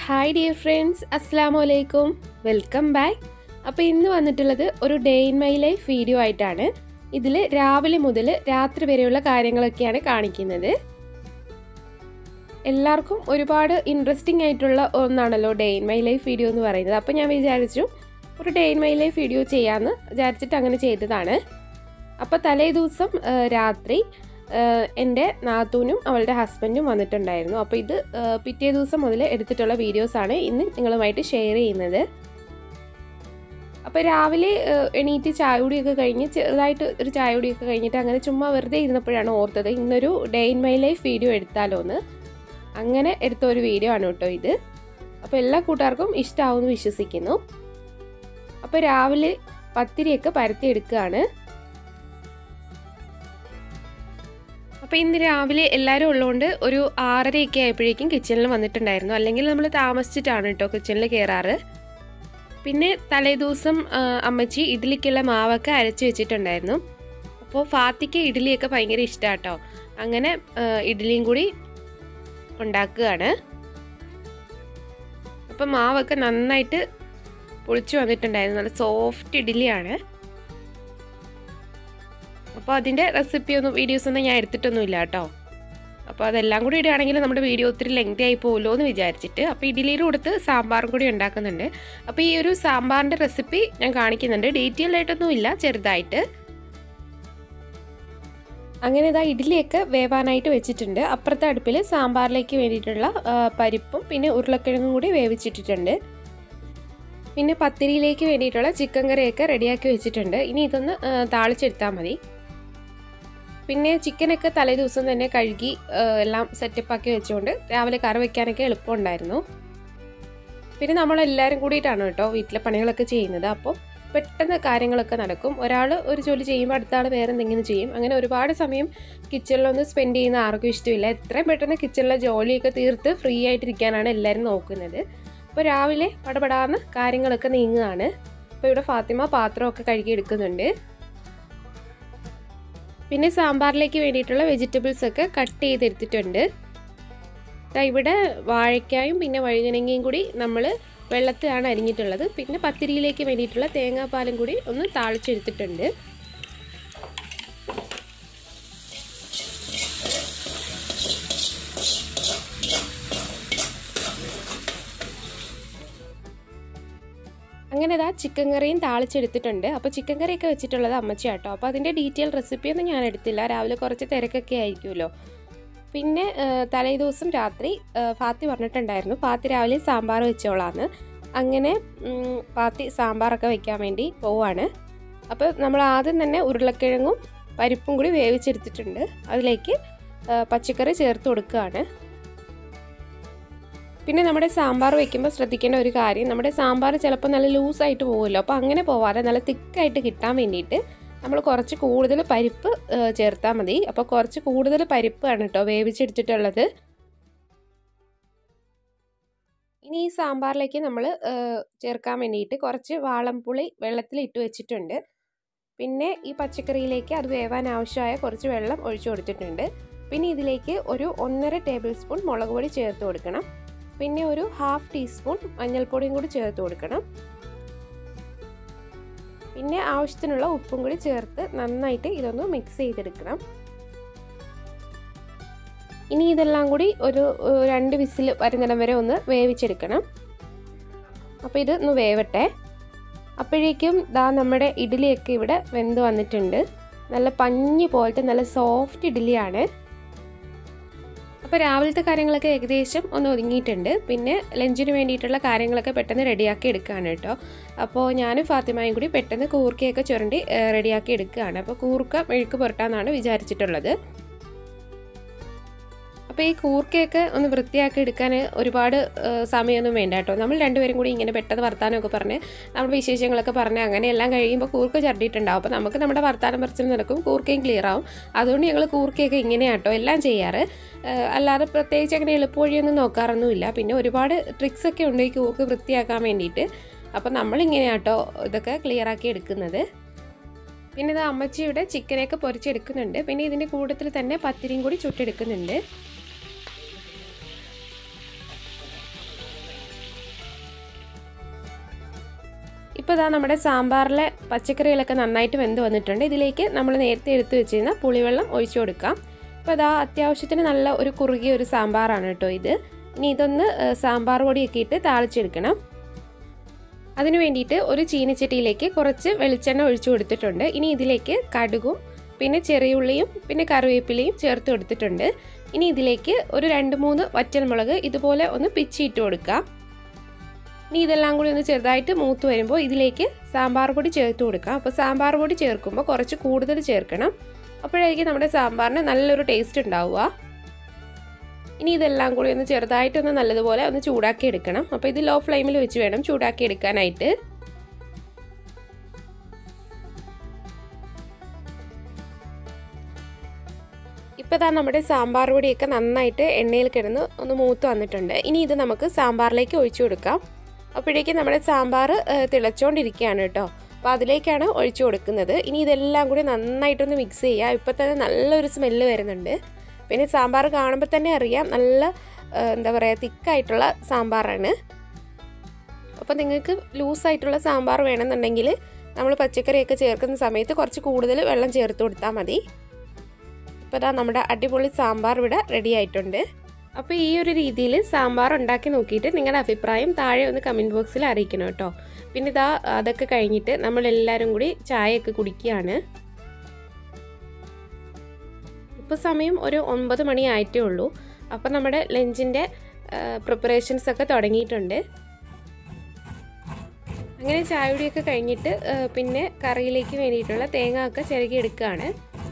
hi dear friends അസ്സാം വലൈക്കും welcome back അപ്പോൾ ഇന്ന് വന്നിട്ടുള്ളത് ഒരു day in my life video ആയിട്ടാണ് ഇതിൽ രാവിലെ മുതൽ രാത്രി വരെയുള്ള കാര്യങ്ങളൊക്കെയാണ് കാണിക്കുന്നത് എല്ലാവർക്കും ഒരുപാട് ഇൻട്രസ്റ്റിംഗ് ആയിട്ടുള്ള ഒന്നാണല്ലോ day in my life video എന്ന് പറയുന്നത് അപ്പോൾ ഞാൻ വിചാരിച്ചു ഒരു day in my life video ചെയ്യാമെന്ന് വിചാരിച്ചിട്ട് അങ്ങനെ ചെയ്തതാണ് അപ്പോൾ തലേ ദിവസം ആ, രാത്രി ആഹ് എൻ്റെ നാത്തൂനും അവളുടെ ഹസ്ബൻഡും വന്നിട്ടുണ്ടായിരുന്നു അപ്പോൾ ഇത് ആഹ് പിറ്റേ ദിവസം മുതൽ എടുത്തിട്ടുള്ള വീഡിയോസാണ് ഇന്ന് നിങ്ങളുമായിട്ട് ഷെയർ ചെയ്യുന്നത് അപ്പോൾ രാവിലെ ആഹ് എണീറ്റ് ചായ കുടിയൊക്കെ കഴിഞ്ഞ് ചെറുതായിട്ട് ഒരു ചായ കുടിയൊക്കെ കഴിഞ്ഞിട്ട് അങ്ങനെ ചുമ്മാ വെറുതെ ഇരുന്നപ്പോഴാണ് ഓർത്തത് ഇന്നൊരു day in my life video എടുത്താലോ എന്ന് അങ്ങനെ എടുത്ത ഒരു വീഡിയോ ആണ് കേട്ടോ ഇത് അപ്പോൾ എല്ലാ കൂട്ടുകാർക്കും ഇഷ്ടമാവുമെന്ന് വിശ്വസിക്കുന്നു അപ്പോൾ രാവിലെ പത്തിരിയൊക്കെ പരത്തി എടുക്കുകയാണ് അപ്പോൾ ഇന്ന് രാവിലെ എല്ലാവരും ഉള്ളതുകൊണ്ട് ഒരു ആറരയൊക്കെ ആയപ്പോഴേക്കും കിച്ചണിൽ വന്നിട്ടുണ്ടായിരുന്നു അല്ലെങ്കിൽ നമ്മൾ താമസിച്ചിട്ടാണ് കേട്ടോ കിച്ചണിൽ കയറാറ് പിന്നെ തലേദിവസം ആ, അമ്മച്ചി ഇഡ്ഡലിക്കുള്ള മാവൊക്കെ അരച്ച് വെച്ചിട്ടുണ്ടായിരുന്നു അപ്പോൾ ഫാത്തിക്ക് ഇഡ്ഡലിയൊക്കെ ഭയങ്കര ഇഷ്ടമാണ് കേട്ടോ അങ്ങനെ ആ, ഇഡ്ഡലിയും കൂടി ഉണ്ടാക്കുകയാണ് അപ്പം മാവൊക്കെ നന്നായിട്ട് പൊളിച്ചു വന്നിട്ടുണ്ടായിരുന്നു നല്ല സോഫ്റ്റ് ഇഡ്ഡലിയാണ് അപ്പോൾ അതിൻ്റെ റെസിപ്പിയൊന്നും വീഡിയോസൊന്നും ഞാൻ എടുത്തിട്ടൊന്നുമില്ല കേട്ടോ അപ്പോൾ അതെല്ലാം കൂടി ഇടുകയാണെങ്കിൽ നമ്മുടെ വീഡിയോ ഒത്തിരി ലെങ്തി ആയി പോകുമല്ലോ എന്ന് വിചാരിച്ചിട്ട് അപ്പോൾ ഇഡ്ഡലിയുടെ കൊടുത്ത് സാമ്പാറും കൂടി ഉണ്ടാക്കുന്നുണ്ട് അപ്പോൾ ഈ ഒരു സാമ്പാറിൻ്റെ റെസിപ്പി ഞാൻ കാണിക്കുന്നുണ്ട് ഡീറ്റെയിൽ ആയിട്ടൊന്നും ഇല്ല ചെറുതായിട്ട് അങ്ങനെ ഇതാ ഇഡ്ഡലിയൊക്കെ വേവാനായിട്ട് വെച്ചിട്ടുണ്ട് അപ്പുറത്തെ അടുപ്പിൽ സാമ്പാറിലേക്ക് വേണ്ടിയിട്ടുള്ള ആ, പരിപ്പും പിന്നെ ഉരുളക്കിഴങ്ങും കൂടി വേവിച്ചിട്ടിട്ടുണ്ട് പിന്നെ പത്തിരിയിലേക്ക് വേണ്ടിയിട്ടുള്ള ചിക്കൻ കറിയൊക്കെ റെഡിയാക്കി വെച്ചിട്ടുണ്ട് ഇനി ഇതൊന്ന് ആ, താളിച്ചെടുത്താൽ മതി പിന്നെ ചിക്കനൊക്കെ തലേ ദിവസം തന്നെ കഴുകി ആ, എല്ലാം സെറ്റപ്പാക്കി വെച്ചുകൊണ്ട് രാവിലെ കറി വയ്ക്കാനൊക്കെ എളുപ്പമുണ്ടായിരുന്നു പിന്നെ നമ്മളെല്ലാവരും കൂടിയിട്ടാണ് കേട്ടോ വീട്ടിലെ പണികളൊക്കെ ചെയ്യുന്നത് അപ്പോൾ പെട്ടെന്ന് കാര്യങ്ങളൊക്കെ നടക്കും ഒരാൾ ഒരു ജോലി ചെയ്യുമ്പോൾ അടുത്ത ആൾ വേറെ എന്തെങ്കിലും ചെയ്യും അങ്ങനെ ഒരുപാട് സമയം കിച്ചണിലൊന്ന് സ്പെൻഡ് ചെയ്യുന്ന ആർക്കും ഇഷ്ടമില്ല എത്രയും പെട്ടെന്ന് കിച്ചണിലെ ജോലിയൊക്കെ തീർത്ത് ഫ്രീ ആയിട്ടിരിക്കാനാണ് എല്ലാവരും നോക്കുന്നത് അപ്പോൾ രാവിലെ പടപടാന്ന് കാര്യങ്ങളൊക്കെ നീങ്ങുകയാണ് അപ്പോൾ ഇവിടെ ഫാത്തിമ പാത്രമൊക്കെ കഴുകി എടുക്കുന്നുണ്ട് പിന്നെ സാമ്പാറിലേക്ക് വേണ്ടിയിട്ടുള്ള വെജിറ്റബിൾസ് ഒക്കെ കട്ട് ചെയ്തെടുത്തിട്ടുണ്ട് ദാ ഇവിടെ വാഴയ്ക്കായും പിന്നെ വഴുതനങ്ങയും കൂടി നമ്മൾ വെള്ളത്തിലാണ് അരിഞ്ഞിട്ടുള്ളത് പിന്നെ പത്തിരിയിലേക്ക് വേണ്ടിയിട്ടുള്ള തേങ്ങാപ്പാലും കൂടി ഒന്ന് താളിച്ചെടുത്തിട്ടുണ്ട് അങ്ങനെ ഇതാ ചിക്കൻ കറിയും താളിച്ചെടുത്തിട്ടുണ്ട് അപ്പോൾ ചിക്കൻ കറിയൊക്കെ വെച്ചിട്ടുള്ളത് അമ്മച്ചി കേട്ടോ അപ്പോൾ അതിൻ്റെ ഡീറ്റെയിൽ റെസിപ്പിയൊന്നും ഞാൻ എടുത്തില്ല രാവിലെ കുറച്ച് തിരക്കൊക്കെ ആയിരിക്കുമല്ലോ പിന്നെ തലേ ദിവസം രാത്രി ആ, ഫാത്തി പറഞ്ഞിട്ടുണ്ടായിരുന്നു ഫാത്തി രാവിലെ സാമ്പാർ വെച്ചോളാന്ന് അങ്ങനെ ഉം, ഫാത്തി സാമ്പാറൊക്കെ വെക്കാൻ വേണ്ടി പോവാണ് അപ്പോൾ നമ്മൾ ആദ്യം തന്നെ ഉരുളക്കിഴങ്ങും പരിപ്പും കൂടി വേവിച്ചെടുത്തിട്ടുണ്ട് അതിലേക്ക് ആ, പച്ചക്കറി ചേർത്ത് കൊടുക്കുകയാണ് പിന്നെ നമ്മുടെ സാമ്പാർ വെക്കുമ്പോൾ ശ്രദ്ധിക്കേണ്ട ഒരു കാര്യം നമ്മുടെ സാമ്പാർ ചിലപ്പോൾ നല്ല ലൂസായിട്ട് പോകുമല്ലോ അപ്പോൾ അങ്ങനെ പോവാതെ നല്ല തിക്കായിട്ട് കിട്ടാൻ വേണ്ടിയിട്ട് നമ്മൾ കുറച്ച് കൂടുതൽ പരിപ്പ് ചേർത്താൽ മതി അപ്പോൾ കുറച്ച് കൂടുതൽ പരിപ്പാണ് കേട്ടോ വേവിച്ചെടുത്തിട്ടുള്ളത് ഇനി ഈ സാമ്പാറിലേക്ക് നമ്മൾ ചേർക്കാൻ വേണ്ടിയിട്ട് കുറച്ച് വാളംപുളി വെള്ളത്തിൽ ഇട്ട് വെച്ചിട്ടുണ്ട് പിന്നെ ഈ പച്ചക്കറിയിലേക്ക് അത് വേവാൻ ആവശ്യമായ കുറച്ച് വെള്ളം ഒഴിച്ചു കൊടുത്തിട്ടുണ്ട് പിന്നെ ഇതിലേക്ക് ഒരു ഒന്നര ടേബിൾ സ്പൂൺ മുളക് പൊടി ചേർത്ത് കൊടുക്കണം പിന്നെ ഒരു ഹാഫ് ടീസ്പൂൺ മഞ്ഞൾപ്പൊടിയും കൂടി ചേർത്ത് കൊടുക്കണം പിന്നെ ആവശ്യത്തിനുള്ള ഉപ്പും കൂടി ചേർത്ത് നന്നായിട്ട് ഇതൊന്ന് മിക്സ് ചെയ്തെടുക്കണം ഇനി ഇതെല്ലാം കൂടി ഒരു ഏഹ്, രണ്ട് വിസിൽ വരുന്നിടം വരെ ഒന്ന് വേവിച്ചെടുക്കണം അപ്പോൾ ഇത് ഒന്ന് വേവട്ടെ അപ്പോഴേക്കും ദാ നമ്മുടെ ഇഡ്ഡലിയൊക്കെ ഇവിടെ വെന്ത് വന്നിട്ടുണ്ട് നല്ല പഞ്ഞി പോലത്തെ നല്ല സോഫ്റ്റ് ഇഡ്ഡലിയാണ് അപ്പോൾ രാവിലത്തെ കാര്യങ്ങളൊക്കെ ഏകദേശം ഒന്ന് ഒതുങ്ങിയിട്ടുണ്ട് പിന്നെ ലഞ്ചിന് വേണ്ടിയിട്ടുള്ള കാര്യങ്ങളൊക്കെ പെട്ടെന്ന് റെഡിയാക്കി എടുക്കുകയാണ് കേട്ടോ അപ്പോൾ ഞാനും ഫാത്തിമയും കൂടി പെട്ടെന്ന് കൂർക്കയൊക്കെ ചുരണ്ടി ഏഹ്, റെഡിയാക്കി എടുക്കുകയാണ് അപ്പോൾ കൂർക്ക മെഴുക്ക് പുരട്ടാന്നാണ് വിചാരിച്ചിട്ടുള്ളത് അപ്പോൾ ഈ കൂർക്കയൊക്കെ ഒന്ന് വൃത്തിയാക്കി എടുക്കാൻ ഒരുപാട് ഏഹ്, സമയമൊന്നും വേണ്ട കേട്ടോ നമ്മൾ രണ്ടുപേരും കൂടി ഇങ്ങനെ പെട്ടെന്ന് വർത്താനമൊക്കെ പറഞ്ഞ് നമ്മുടെ വിശേഷങ്ങളൊക്കെ പറഞ്ഞ് അങ്ങനെ എല്ലാം കഴിയുമ്പോൾ കൂർക്ക ചരണ്ടിയിട്ടുണ്ടാവും അപ്പോൾ നമുക്ക് നമ്മുടെ വർത്താനം പറിച്ചിൽ നടക്കും കൂർക്കയും ക്ലിയർ ആവും അതുകൊണ്ട് ഞങ്ങൾ കൂർക്കയൊക്കെ ഇങ്ങനെയാണ് കേട്ടോ എല്ലാം ചെയ്യാറ് ഏഹ്, അല്ലാതെ പ്രത്യേകിച്ച് അങ്ങനെ എളുപ്പവഴിയൊന്നും നോക്കാറൊന്നുമില്ല പിന്നെ ഒരുപാട് ട്രിക്സ് ഒക്കെ ഉണ്ട് ഈ കൂർക്ക് വൃത്തിയാക്കാൻ വേണ്ടിയിട്ട് അപ്പോൾ നമ്മളിങ്ങനെയാണ് കേട്ടോ ഇതൊക്കെ ക്ലിയർ ആക്കി എടുക്കുന്നത് പിന്നെ ഇത് അമ്മച്ചിയുടെ ചിക്കനൊക്കെ പൊരിച്ചെടുക്കുന്നുണ്ട് പിന്നെ ഇതിൻ്റെ കൂട്ടത്തിൽ തന്നെ പത്തിരിയും കൂടി ചുട്ടെടുക്കുന്നുണ്ട് ഇപ്പോൾ ഇതാ നമ്മുടെ സാമ്പാറിലെ പച്ചക്കറികളൊക്കെ നന്നായിട്ട് വെന്ത് വന്നിട്ടുണ്ട് ഇതിലേക്ക് നമ്മൾ നേരത്തെ എടുത്തു വെച്ചിരുന്ന പുളിവെള്ളം ഒഴിച്ചു കൊടുക്കാം ഇപ്പോൾ ഇതാ അത്യാവശ്യത്തിന് നല്ല ഒരു കുറുകിയ ഒരു സാമ്പാറാണ് കേട്ടോ ഇത് ഇനി ഇതൊന്ന് സാമ്പാർ പൊടിയൊക്കെ ഇട്ട് താളിച്ചെടുക്കണം അതിനു വേണ്ടിയിട്ട് ഒരു ചീനച്ചട്ടിയിലേക്ക് കുറച്ച് വെളിച്ചെണ്ണ ഒഴിച്ചു കൊടുത്തിട്ടുണ്ട് ഇനി ഇതിലേക്ക് കടുകും പിന്നെ ചെറിയുള്ളിയും പിന്നെ കറിവേപ്പിലയും ചേർത്ത് കൊടുത്തിട്ടുണ്ട് ഇനി ഇതിലേക്ക് ഒരു രണ്ട് മൂന്ന് വറ്റൽമുളക് ഇതുപോലെ ഒന്ന് പിച്ചിയിട്ട് കൊടുക്കാം ഇനി ഇതെല്ലാം കൂടി ഒന്ന് ചെറുതായിട്ട് മൂത്ത് വരുമ്പോൾ ഇതിലേക്ക് സാമ്പാർ പൊടി ചേർത്ത് കൊടുക്കാം അപ്പോൾ സാമ്പാർ പൊടി ചേർക്കുമ്പോൾ കുറച്ച് കൂടുതൽ ചേർക്കണം അപ്പോഴായിരിക്കും നമ്മുടെ സാമ്പാറിന് നല്ലൊരു ടേസ്റ്റ് ഉണ്ടാവുക ഇനി ഇതെല്ലാം കൂടി ഒന്ന് ചെറുതായിട്ടൊന്ന് നല്ലതുപോലെ ഒന്ന് ചൂടാക്കി എടുക്കണം അപ്പോൾ ഇത് ലോ ഫ്ലെയിമിൽ വെച്ച് വേണം ചൂടാക്കി എടുക്കാനായിട്ട് ഇപ്പോൾ ഇതാ നമ്മുടെ സാമ്പാർ പൊടിയൊക്കെ നന്നായിട്ട് എണ്ണയിൽ കിടന്ന് ഒന്ന് മൂത്ത് വന്നിട്ടുണ്ട് ഇനി ഇത് നമുക്ക് സാമ്പാറിലേക്ക് ഒഴിച്ചു കൊടുക്കാം അപ്പോഴേക്കും നമ്മുടെ സാമ്പാർ തിളച്ചുകൊണ്ടിരിക്കുകയാണ് കേട്ടോ അപ്പോൾ അതിലേക്കാണ് ഒഴിച്ചു കൊടുക്കുന്നത് ഇനി ഇതെല്ലാം കൂടി നന്നായിട്ടൊന്ന് മിക്സ് ചെയ്യുക ഇപ്പോൾ തന്നെ നല്ലൊരു സ്മെല്ല് വരുന്നുണ്ട് പിന്നെ സാമ്പാർ കാണുമ്പോൾ തന്നെ അറിയാം നല്ല എന്താ പറയുക തിക്കായിട്ടുള്ള സാമ്പാറാണ് അപ്പോൾ നിങ്ങൾക്ക് ലൂസായിട്ടുള്ള സാമ്പാർ വേണമെന്നുണ്ടെങ്കിൽ നമ്മൾ പച്ചക്കറിയൊക്കെ ചേർക്കുന്ന സമയത്ത് കുറച്ച് കൂടുതൽ വെള്ളം ചേർത്ത് കൊടുത്താൽ മതി ഇപ്പോൾ ഇതാ നമ്മുടെ അടിപൊളി സാമ്പാർ ഇവിടെ റെഡി ആയിട്ടുണ്ട് അപ്പോൾ ഈ ഒരു രീതിയിൽ സാമ്പാർ ഉണ്ടാക്കി നോക്കിയിട്ട് നിങ്ങളുടെ അഭിപ്രായം താഴെ ഒന്ന് കമൻറ്റ് ബോക്സിൽ അറിയിക്കണം കേട്ടോ പിന്നെ ഇതാ അതൊക്കെ കഴിഞ്ഞിട്ട് നമ്മളെല്ലാവരും കൂടി ചായയൊക്കെ കുടിക്കുകയാണ് ഇപ്പോൾ സമയം ഒരു ഒമ്പത് മണി ആയിട്ടേ ഉള്ളൂ അപ്പോൾ നമ്മുടെ ലഞ്ചിൻ്റെ പ്രിപ്പറേഷൻസ് ഒക്കെ തുടങ്ങിയിട്ടുണ്ട് അങ്ങനെ ചായ കുടിയൊക്കെ കഴിഞ്ഞിട്ട് പിന്നെ കറിയിലേക്ക് വേണ്ടിയിട്ടുള്ള തേങ്ങ ഒക്കെ ചിരകി എടുക്കുകയാണ്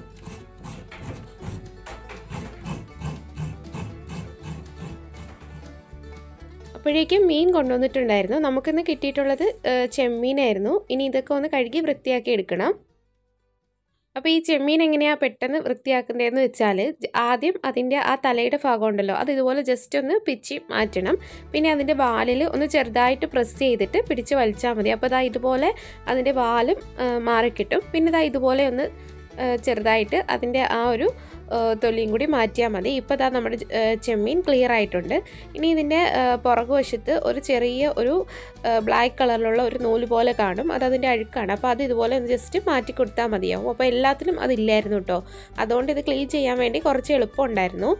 അപ്പോഴേക്കും മീൻ കൊണ്ടുവന്നിട്ടുണ്ടായിരുന്നു നമുക്കിന്ന് കിട്ടിയിട്ടുള്ളത് ചെമ്മീനായിരുന്നു ഇനി ഇതൊക്കെ ഒന്ന് കഴുകി വൃത്തിയാക്കി എടുക്കണം അപ്പോൾ ഈ ചെമ്മീൻ എങ്ങനെയാണ് പെട്ടെന്ന് വൃത്തിയാക്കുന്നതെന്ന് വെച്ചാൽ ആദ്യം അതിൻ്റെ ആ തലയുടെ ഭാഗം ഉണ്ടല്ലോ അത് ഇതുപോലെ ജസ്റ്റ് ഒന്ന് പിച്ചി മാറ്റണം പിന്നെ അതിൻ്റെ വാലിൽ ഒന്ന് ചെറുതായിട്ട് പ്രസ് ചെയ്തിട്ട് പിടിച്ച് വലിച്ചാൽ മതി അപ്പോൾ ഇതാ ഇതുപോലെ അതിൻ്റെ വാലും മാറിക്കിട്ടും പിന്നെ ഇതാ ഇതുപോലെ ഒന്ന് ചെറുതായിട്ട് അതിൻ്റെ ആ ഒരു തൊലിയും കൂടി മാറ്റിയാൽ മതി ഇപ്പോൾ ഇതാ നമ്മുടെ ചെമ്മീൻ ക്ലിയർ ആയിട്ടുണ്ട് ഇനി ഇതിൻ്റെ പുറകുവശത്ത് ഒരു ചെറിയ ഒരു ബ്ലാക്ക് കളറിലുള്ള ഒരു നൂല് പോലെ കാണും അത് അതിൻ്റെ അഴുക്കാണ് അപ്പോൾ അത് ഇതുപോലെ ഒന്ന് ജസ്റ്റ് മാറ്റി കൊടുത്താൽ മതിയാവും അപ്പോൾ എല്ലാത്തിലും അതില്ലായിരുന്നു കേട്ടോ അതുകൊണ്ട് ഇത് ക്ലീൻ ചെയ്യാൻ വേണ്ടി കുറച്ച് എളുപ്പമുണ്ടായിരുന്നു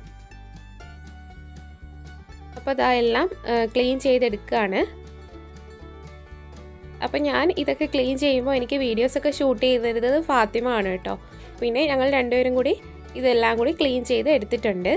അപ്പോൾ അതാ എല്ലാം ക്ലീൻ ചെയ്തെടുക്കുകയാണ് അപ്പം ഞാൻ ഇതൊക്കെ ക്ലീൻ ചെയ്യുമ്പോൾ എനിക്ക് വീഡിയോസൊക്കെ ഷൂട്ട് ചെയ്തിരുന്നത് ഫാത്തിമ ആണ് കേട്ടോ പിന്നെ ഞങ്ങൾ രണ്ടുപേരും കൂടി ഇതെല്ലാം കൂടി ക്ലീൻ ചെയ്ത് എടുത്തിട്ടുണ്ട്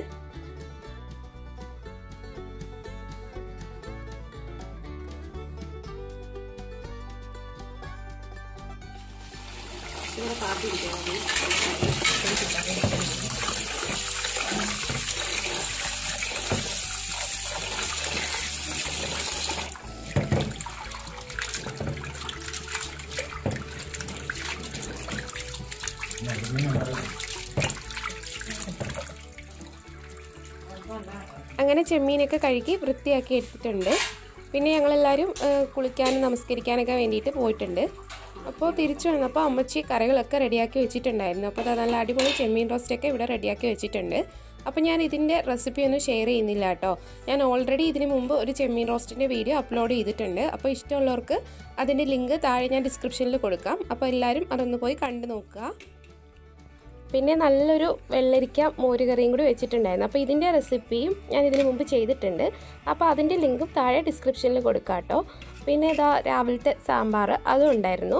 അങ്ങനെ ചെമ്മീനൊക്കെ കഴുകി വൃത്തിയാക്കി എടുത്തിട്ടുണ്ട് പിന്നെ ഞങ്ങളെല്ലാവരും കുളിക്കാനും നമസ്കരിക്കാനൊക്കെ വേണ്ടിയിട്ട് പോയിട്ടുണ്ട് അപ്പോൾ തിരിച്ചു വന്നപ്പോൾ അമ്മച്ചി കറികളൊക്കെ റെഡിയാക്കി വെച്ചിട്ടുണ്ടായിരുന്നു അപ്പോൾ അത് നല്ല അടിപൊളി ചെമ്മീൻ റോസ്റ്റൊക്കെ ഇവിടെ റെഡിയാക്കി വെച്ചിട്ടുണ്ട് അപ്പോൾ ഞാൻ ഇതിൻ്റെ റെസിപ്പി ഒന്നും ഷെയർ ചെയ്യുന്നില്ല കേട്ടോ ഞാൻ ഓൾറെഡി ഇതിന് മുമ്പ് ഒരു ചെമ്മീൻ റോസ്റ്റിൻ്റെ വീഡിയോ അപ്ലോഡ് ചെയ്തിട്ടുണ്ട് അപ്പോൾ ഇഷ്ടമുള്ളവർക്ക് അതിൻ്റെ ലിങ്ക് താഴെ ഞാൻ ഡിസ്ക്രിപ്ഷനിൽ കൊടുക്കാം അപ്പോൾ എല്ലാവരും അതൊന്ന് പോയി കണ്ടു നോക്കുക പിന്നെ നല്ലൊരു വെള്ളരിക്ക മോരുകറിയും കൂടി വെച്ചിട്ടുണ്ടായിരുന്നു അപ്പോൾ ഇതിൻ്റെ റെസിപ്പിയും ഞാൻ ഇതിന് മുമ്പ് ചെയ്തിട്ടുണ്ട് അപ്പോൾ അതിൻ്റെ ലിങ്കും താഴെ ഡിസ്ക്രിപ്ഷനിൽ കൊടുക്കാം കേട്ടോ പിന്നെ ഇതാ രാവിലത്തെ സാമ്പാർ അതും ഉണ്ടായിരുന്നു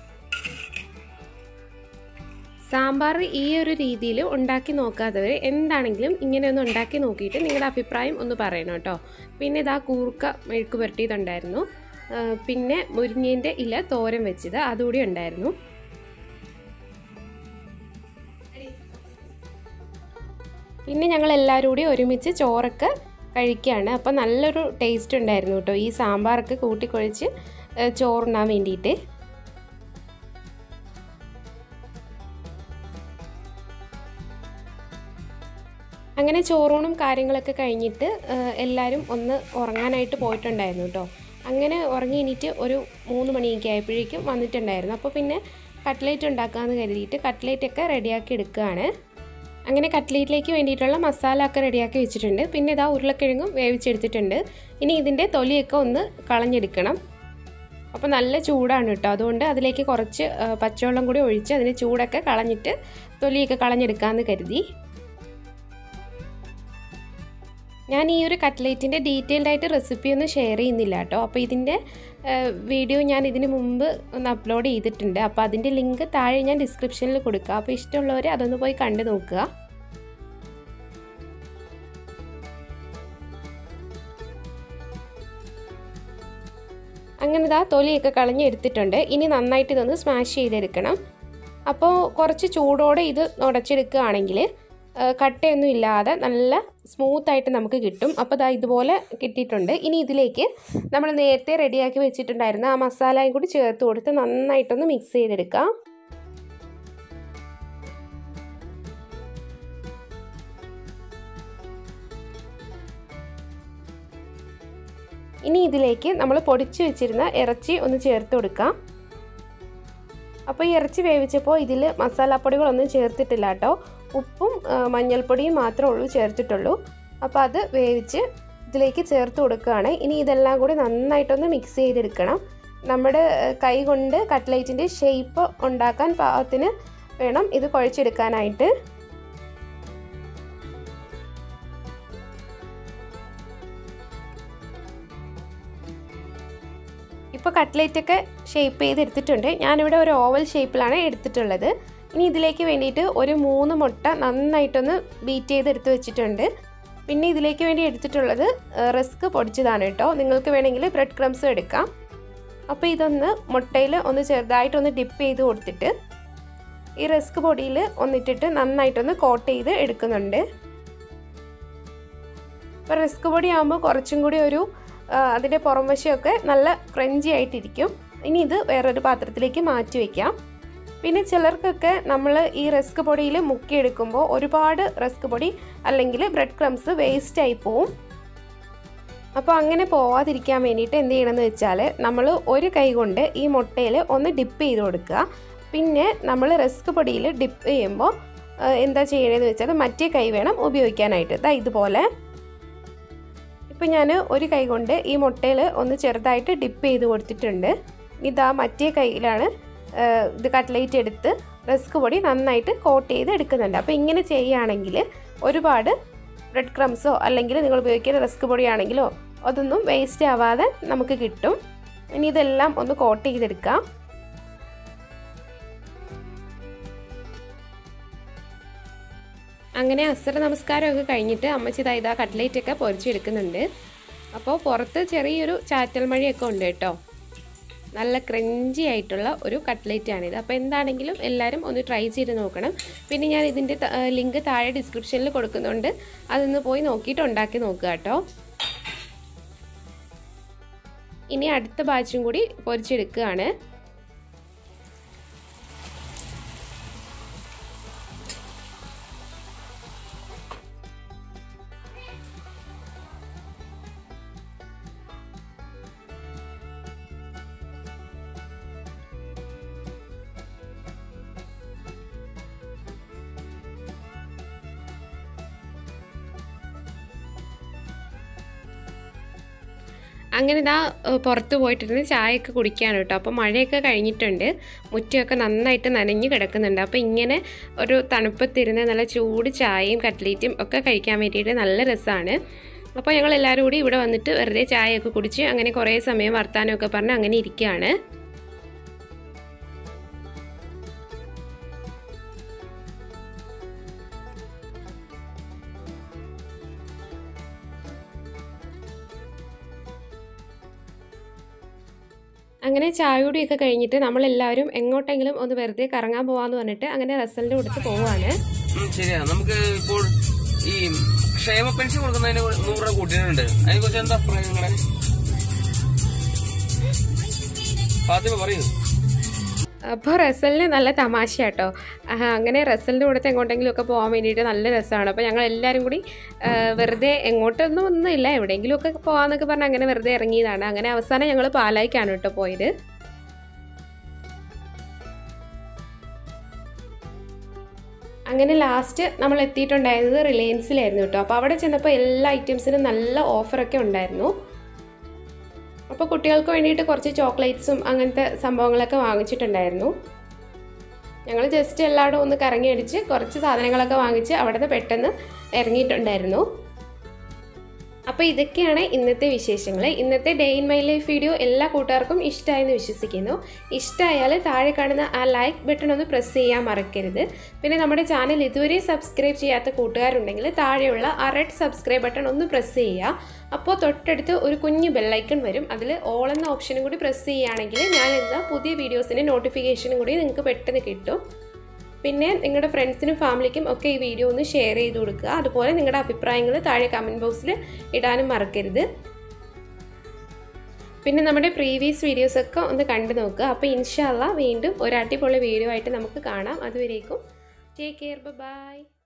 സാമ്പാർ ഈ ഒരു രീതിയിൽ ഉണ്ടാക്കി നോക്കാത്തവർ എന്താണെങ്കിലും ഇങ്ങനെ ഒന്ന് ഉണ്ടാക്കി നോക്കിയിട്ട് നിങ്ങളുടെ അഭിപ്രായം ഒന്ന് പറയണം കേട്ടോ പിന്നെ ഇതാ കൂർക്ക മെഴുക്ക് പുരട്ടിയതുണ്ടായിരുന്നു പിന്നെ മുരിങ്ങേൻ്റെ ഇല തോരൻ വെച്ചത് അതുകൂടി ഉണ്ടായിരുന്നു പിന്നെ ഞങ്ങൾ എല്ലാവരും കൂടി ഒരുമിച്ച് ചോറൊക്കെ കഴിക്കുകയാണ് അപ്പോൾ നല്ലൊരു ടേസ്റ്റ് ഉണ്ടായിരുന്നു കേട്ടോ ഈ സാമ്പാറൊക്കെ കൂട്ടിക്കുഴച്ച് ചോറുണ്ണാൻ വേണ്ടിയിട്ട് അങ്ങനെ ചോറൂണും കാര്യങ്ങളൊക്കെ കഴിഞ്ഞിട്ട് എല്ലാവരും ഒന്ന് ഉറങ്ങാനായിട്ട് പോയിട്ടുണ്ടായിരുന്നു കേട്ടോ അങ്ങനെ ഉറങ്ങി എണീറ്റ് ഒരു മൂന്ന് മണിയൊക്കെ ആയപ്പോഴേക്കും വന്നിട്ടുണ്ടായിരുന്നു അപ്പോൾ പിന്നെ കട്ട്ലേറ്റ് ഉണ്ടാക്കാമെന്ന് കരുതിയിട്ട് കട്ട്ലേറ്റൊക്കെ റെഡിയാക്കി എടുക്കുകയാണ് അങ്ങനെ കട്ട്ലേറ്റിലേക്ക് വേണ്ടിയിട്ടുള്ള മസാല ഒക്കെ റെഡിയാക്കി വെച്ചിട്ടുണ്ട് പിന്നെ ഇതാ ഉരുളക്കിഴങ്ങും വേവിച്ചെടുത്തിട്ടുണ്ട് ഇനി ഇതിൻ്റെ തൊലിയൊക്കെ ഒന്ന് കളഞ്ഞെടുക്കണം അപ്പോൾ നല്ല ചൂടാണ് കേട്ടോ അതുകൊണ്ട് അതിലേക്ക് കുറച്ച് പച്ചവെള്ളം കൂടി ഒഴിച്ച് അതിന് ചൂടൊക്കെ കളഞ്ഞിട്ട് തൊലിയൊക്കെ കളഞ്ഞെടുക്കാമെന്ന് കരുതി ഞാൻ ഈ ഒരു കട്ട്ലേറ്റിൻ്റെ ഡീറ്റെയിൽഡ് ആയിട്ട് റെസിപ്പി ഒന്നും ഷെയർ ചെയ്യുന്നില്ല കേട്ടോ അപ്പോൾ ഇതിൻ്റെ വീഡിയോ ഞാൻ ഇതിന് മുമ്പ് ഒന്ന് അപ്ലോഡ് ചെയ്തിട്ടുണ്ട് അപ്പോൾ അതിൻ്റെ ലിങ്ക് താഴെ ഞാൻ ഡിസ്ക്രിപ്ഷനിൽ കൊടുക്കുക അപ്പോൾ ഇഷ്ടമുള്ളവർ അതൊന്ന് പോയി കണ്ടു നോക്കുക അങ്ങനെ ഇതാ തൊലിയൊക്കെ കളഞ്ഞ് എടുത്തിട്ടുണ്ട് ഇനി നന്നായിട്ട് ഇതൊന്ന് സ്മാഷ് ചെയ്തെടുക്കണം അപ്പോൾ കുറച്ച് ചൂടോടെ ഇത് ഉടച്ചെടുക്കുകയാണെങ്കിൽ കട്ടയൊന്നും ഇല്ലാതെ നല്ല സ്മൂത്തായിട്ട് നമുക്ക് കിട്ടും അപ്പോൾ ദാ ഇതുപോലെ കിട്ടിയിട്ടുണ്ട് ഇനി ഇതിലേക്ക് നമ്മൾ നേരത്തെ റെഡിയാക്കി വെച്ചിട്ടുണ്ടായിരുന്ന ആ മസാലയും കൂടി ചേർത്ത് കൊടുത്ത് നന്നായിട്ടൊന്ന് മിക്സ് ചെയ്തെടുക്കാം ഇനി ഇതിലേക്ക് നമ്മൾ പൊടിച്ച് വെച്ചിരുന്ന ഇറച്ചി ഒന്ന് ചേർത്ത് കൊടുക്കാം അപ്പോൾ ഈ ഇറച്ചി വേവിച്ചപ്പോൾ ഇതിൽ മസാലപ്പൊടികളൊന്നും ചേർത്തിട്ടില്ല കേട്ടോ ഉപ്പും മഞ്ഞൾപ്പൊടിയും മാത്രമേ ഉള്ളൂ ചേർത്തിട്ടുള്ളൂ അപ്പോൾ അത് വേവിച്ച് ഇതിലേക്ക് ചേർത്ത് കൊടുക്കുകയാണ് ഇനി ഇതെല്ലാം കൂടി നന്നായിട്ടൊന്ന് മിക്സ് ചെയ്തെടുക്കണം നമ്മുടെ കൈ കൊണ്ട് കട്ട്ലൈറ്റിൻ്റെ ഷേപ്പ് ഉണ്ടാക്കാൻ പാകത്തിന് വേണം ഇത് കുഴച്ചെടുക്കാനായിട്ട് ഇപ്പോൾ കട്ട്ലേറ്റൊക്കെ ഷേപ്പ് ചെയ്തെടുത്തിട്ടുണ്ട് ഞാനിവിടെ ഒരു ഓവൽ ഷേപ്പിലാണ് എടുത്തിട്ടുള്ളത് ഇനി ഇതിലേക്ക് വേണ്ടിയിട്ട് ഒരു മൂന്ന് മുട്ട നന്നായിട്ടൊന്ന് ബീറ്റ് ചെയ്ത് എടുത്ത് വെച്ചിട്ടുണ്ട് പിന്നെ ഇതിലേക്ക് വേണ്ടി എടുത്തിട്ടുള്ളത് റിസ്ക് പൊടിച്ചതാണ് കേട്ടോ നിങ്ങൾക്ക് വേണമെങ്കിൽ ബ്രെഡ് ക്രംസ് എടുക്കാം അപ്പോൾ ഇതൊന്ന് മുട്ടയിൽ ഒന്ന് ചെറുതായിട്ടൊന്ന് ഡിപ്പ് ചെയ്ത് കൊടുത്തിട്ട് ഈ റിസ്ക് പൊടിയിൽ ഒന്നിട്ടിട്ട് നന്നായിട്ടൊന്ന് കോട്ട് ചെയ്ത് എടുക്കുന്നുണ്ട് അപ്പോൾ റിസ്ക് പൊടി ആകുമ്പോൾ കുറച്ചും കൂടി ഒരു അതിൻ്റെ പുറംവശമൊക്കെ നല്ല ക്രഞ്ചി ആയിട്ടിരിക്കും ഇനി ഇത് വേറൊരു പാത്രത്തിലേക്ക് മാറ്റി വയ്ക്കാം പിന്നെ ചിലർക്കൊക്കെ നമ്മൾ ഈ റസ്ക് പൊടിയിൽ മുക്കിയെടുക്കുമ്പോൾ ഒരുപാട് റസ്ക് പൊടി അല്ലെങ്കിൽ ബ്രെഡ് ക്രംസ് വേസ്റ്റ് ആയി പോവും അപ്പോൾ അങ്ങനെ പോവാതിരിക്കാൻ വേണ്ടിയിട്ട് എന്ത് ചെയ്യണമെന്ന് വെച്ചാൽ നമ്മൾ ഒരു കൈ കൊണ്ട് ഈ മുട്ടയിൽ ഒന്ന് ഡിപ്പ് ചെയ്ത് കൊടുക്കുക പിന്നെ നമ്മൾ റസ്ക് പൊടിയിൽ ഡിപ്പ് ചെയ്യുമ്പോൾ എന്താ ചെയ്യണമെന്ന് വെച്ചാൽ മറ്റേ കൈ വേണം ഉപയോഗിക്കാനായിട്ട് ഇതാ ഇതുപോലെ ഇപ്പം ഞാൻ ഒരു കൈ കൊണ്ട് ഈ മുട്ടയിൽ ഒന്ന് ചെറുതായിട്ട് ഡിപ്പ് ചെയ്ത് കൊടുത്തിട്ടുണ്ട് ഇതാ മറ്റേ കൈയിലാണ് ഇത് കട്ട്ലേറ്റ് എടുത്ത് റസ്ക് പൊടി നന്നായിട്ട് കോട്ട് ചെയ്ത് എടുക്കുന്നുണ്ട് അപ്പോൾ ഇങ്ങനെ ചെയ്യുകയാണെങ്കിൽ ഒരുപാട് ബ്രെഡ് ക്രംസോ അല്ലെങ്കിൽ നിങ്ങൾ ഉപയോഗിക്കുന്ന റസ്ക് പൊടിയാണെങ്കിലോ അതൊന്നും വേസ്റ്റ് ആവാതെ നമുക്ക് കിട്ടും ഇനി ഇതെല്ലാം ഒന്ന് കോട്ട് ചെയ്തെടുക്കാം അങ്ങനെ അസർ നമസ്കാരമൊക്കെ കഴിഞ്ഞിട്ട് അമ്മച്ചി ഇതാ ഇതാ കട്ട്ലേറ്റൊക്കെ പൊരിച്ചെടുക്കുന്നുണ്ട് അപ്പോൾ പുറത്ത് ചെറിയൊരു ചാറ്റൽ മഴയൊക്കെ ഉണ്ട് കേട്ടോ നല്ല ക്രഞ്ചി ആയിട്ടുള്ള ഒരു കട്ട്ലേറ്റ് ആണിത് അപ്പോൾ എന്താണെങ്കിലും എല്ലാവരും ഒന്ന് ട്രൈ ചെയ്ത് നോക്കണം പിന്നെ ഞാൻ ഇതിൻ്റെ ലിങ്ക് താഴെ ഡിസ്ക്രിപ്ഷനിൽ കൊടുക്കുന്നുണ്ട് അതൊന്ന് പോയി നോക്കിയിട്ട് ഉണ്ടാക്കി നോക്കുക കേട്ടോ ഇനി അടുത്ത ബാച്ചും കൂടി പൊരിച്ചെടുക്കുകയാണ് അങ്ങനെ ഇതാ പുറത്ത് പോയിട്ടിരുന്ന് ചായയൊക്കെ കുടിക്കുകയാണ് കേട്ടോ അപ്പോൾ മഴയൊക്കെ കഴിഞ്ഞിട്ടുണ്ട് മുറ്റമൊക്കെ നന്നായിട്ട് നനഞ്ഞ് കിടക്കുന്നുണ്ട് അപ്പോൾ ഇങ്ങനെ ഒരു തണുപ്പത്തിരുന്ന് നല്ല ചൂട് ചായയും കട്ട്ലേറ്റും ഒക്കെ കഴിക്കാൻ വേണ്ടിയിട്ട് നല്ല രസമാണ് അപ്പോൾ ഞങ്ങൾ എല്ലാവരും കൂടി ഇവിടെ വന്നിട്ട് വെറുതെ ചായയൊക്കെ കുടിച്ച് അങ്ങനെ കുറേ സമയം വർത്താനമൊക്കെ പറഞ്ഞ് അങ്ങനെ ഇരിക്കുകയാണ് അങ്ങനെ ചായയോടെയൊക്കെ കഴിഞ്ഞിട്ട് നമ്മളെല്ലാവരും എങ്ങോട്ടെങ്കിലും ഒന്ന് വെറുതെ കറങ്ങാൻ പോവാന്ന് പറഞ്ഞിട്ട് അങ്ങനെ റസലിന്റെ കൊടുത്ത് പോവാണ് ശരിയാ നമുക്ക് ഇപ്പോൾ ഈ ക്ഷേമ പെൻഷൻ കൊടുക്കുന്നതിന് നൂറ് രൂപ കൂട്ടിയിട്ടുണ്ട് അതിനെ കുറിച്ച് എന്താ അഭിപ്രായം നിങ്ങളെ ഫാത്തിമ പറയൂ അപ്പോൾ റസലിന് നല്ല തമാശ കേട്ടോ അങ്ങനെ റസലിൻ്റെ കൂടെ എങ്ങോട്ടെങ്കിലും ഒക്കെ പോകാൻ വേണ്ടിയിട്ട് നല്ല രസമാണ് അപ്പോൾ ഞങ്ങൾ എല്ലാവരും കൂടി ആ, വെറുതെ എങ്ങോട്ടൊന്നും ഒന്നുമില്ല എവിടെയെങ്കിലുമൊക്കെ പോകാമെന്നൊക്കെ പറഞ്ഞ് അങ്ങനെ വെറുതെ ഇറങ്ങിയതാണ് അങ്ങനെ അവസാനം ഞങ്ങൾ പാലായിക്കാണ് കേട്ടോ പോയത് അങ്ങനെ ലാസ്റ്റ് നമ്മൾ എത്തിയിട്ടുണ്ടായിരുന്നത് റിലയൻസിലായിരുന്നു കേട്ടോ അപ്പോൾ അവിടെ ചെന്നപ്പോൾ എല്ലാ ഐറ്റംസിനും നല്ല ഓഫറൊക്കെ ഉണ്ടായിരുന്നു അപ്പോൾ കുട്ടികൾക്ക് വേണ്ടിയിട്ട് കുറച്ച് ചോക്ലേറ്റ്സും അങ്ങനത്തെ സംഭവങ്ങളൊക്കെ വാങ്ങിച്ചിട്ടുണ്ടായിരുന്നു ഞങ്ങൾ ജസ്റ്റ് എല്ലായിടും ഒന്ന് കറങ്ങി അടിച്ച് കുറച്ച് സാധനങ്ങളൊക്കെ വാങ്ങിച്ച് അവിടെ നിന്ന് പെട്ടെന്ന് ഇറങ്ങിയിട്ടുണ്ടായിരുന്നു അപ്പോൾ ഇതൊക്കെയാണ് ഇന്നത്തെ വിശേഷങ്ങൾ ഇന്നത്തെ day in my life video എല്ലാ കൂട്ടുകാർക്കും ഇഷ്ടമായെന്ന് വിശ്വസിക്കുന്നു ഇഷ്ടമായാൽ താഴെ കാണുന്ന ആ ലൈക്ക് ബട്ടൺ ഒന്ന് പ്രസ് ചെയ്യാൻ മറക്കരുത് പിന്നെ നമ്മുടെ ചാനൽ ഇതുവരെ സബ്സ്ക്രൈബ് ചെയ്യാത്ത കൂട്ടുകാരുണ്ടെങ്കിൽ താഴെയുള്ള ആ റെഡ് സബ്സ്ക്രൈബ് ബട്ടൺ ഒന്ന് പ്രസ് ചെയ്യുക അപ്പോൾ തൊട്ടടുത്ത് ഒരു കുഞ്ഞ് ബെല്ലൈക്കൺ വരും അതിൽ ഓൾ എന്ന ഓപ്ഷനും കൂടി പ്രസ് ചെയ്യുകയാണെങ്കിൽ ഞാൻ എന്താ പുതിയ വീഡിയോസിൻ്റെ നോട്ടിഫിക്കേഷനും കൂടി നിങ്ങൾക്ക് പെട്ടെന്ന് കിട്ടും പിന്നെ നിങ്ങളുടെ ഫ്രണ്ട്സിനും ഫാമിലിക്കും ഒക്കെ ഈ വീഡിയോ ഒന്ന് ഷെയർ ചെയ്ത് കൊടുക്കുക അതുപോലെ നിങ്ങളുടെ അഭിപ്രായങ്ങൾ താഴെ കമൻറ്റ് ബോക്സിൽ ഇടാനും മറക്കരുത് പിന്നെ നമ്മുടെ പ്രീവിയസ് വീഡിയോസൊക്കെ ഒന്ന് കണ്ടു നോക്കുക അപ്പോൾ ഇൻഷാല്ല വീണ്ടും ഒരു അടിപൊളി വീഡിയോ ആയിട്ട് നമുക്ക് കാണാം അതുവരേക്കും ടേക്ക് കെയർ ബൈ